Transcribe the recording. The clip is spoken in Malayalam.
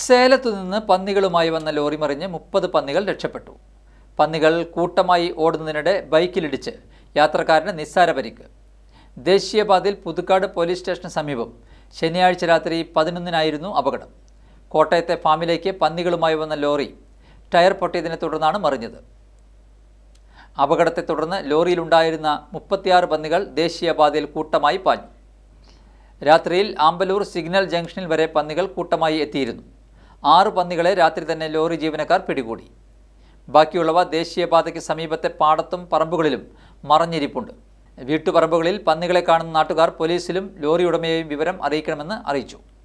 സേലത്തു നിന്ന് പന്നികളുമായി വന്ന ലോറി മറിഞ്ഞ് മുപ്പത് പന്നികൾ രക്ഷപ്പെട്ടു പന്നികൾ കൂട്ടമായി ഓടുന്നതിനിടെ ബൈക്കിലിടിച്ച് യാത്രക്കാരന് നിസ്സാര പരിക്ക് ദേശീയപാതയിൽ പുതുക്കാട് പോലീസ് സ്റ്റേഷന് സമീപം ശനിയാഴ്ച രാത്രി പതിനൊന്നിനായിരുന്നു അപകടം കോട്ടയത്തെ ഫാമിലേക്ക് പന്നികളുമായി വന്ന ലോറി ടയർ പൊട്ടിയതിനെ തുടർന്നാണ് മറിഞ്ഞത് അപകടത്തെ തുടർന്ന് ലോറിയിലുണ്ടായിരുന്ന മുപ്പത്തിയാറ് പന്നികൾ ദേശീയപാതയിൽ കൂട്ടമായി പാഞ്ഞു രാത്രിയിൽ ആമ്പലൂർ സിഗ്നൽ ജംഗ്ഷനിൽ വരെ പന്നികൾ കൂട്ടമായി എത്തിയിരുന്നു ആറ് പന്നികളെ രാത്രി തന്നെ ലോറി ജീവനക്കാർ പിടികൂടി ബാക്കിയുള്ളവ ദേശീയപാതയ്ക്ക് സമീപത്തെ പാടത്തും പറമ്പുകളിലും മറഞ്ഞിരിപ്പുണ്ട് വീട്ടുപറമ്പുകളിൽ പന്നികളെ കാണുന്ന നാട്ടുകാർ പോലീസിലും ലോറി ഉടമയെയും വിവരം അറിയിക്കണമെന്ന് അറിയിച്ചു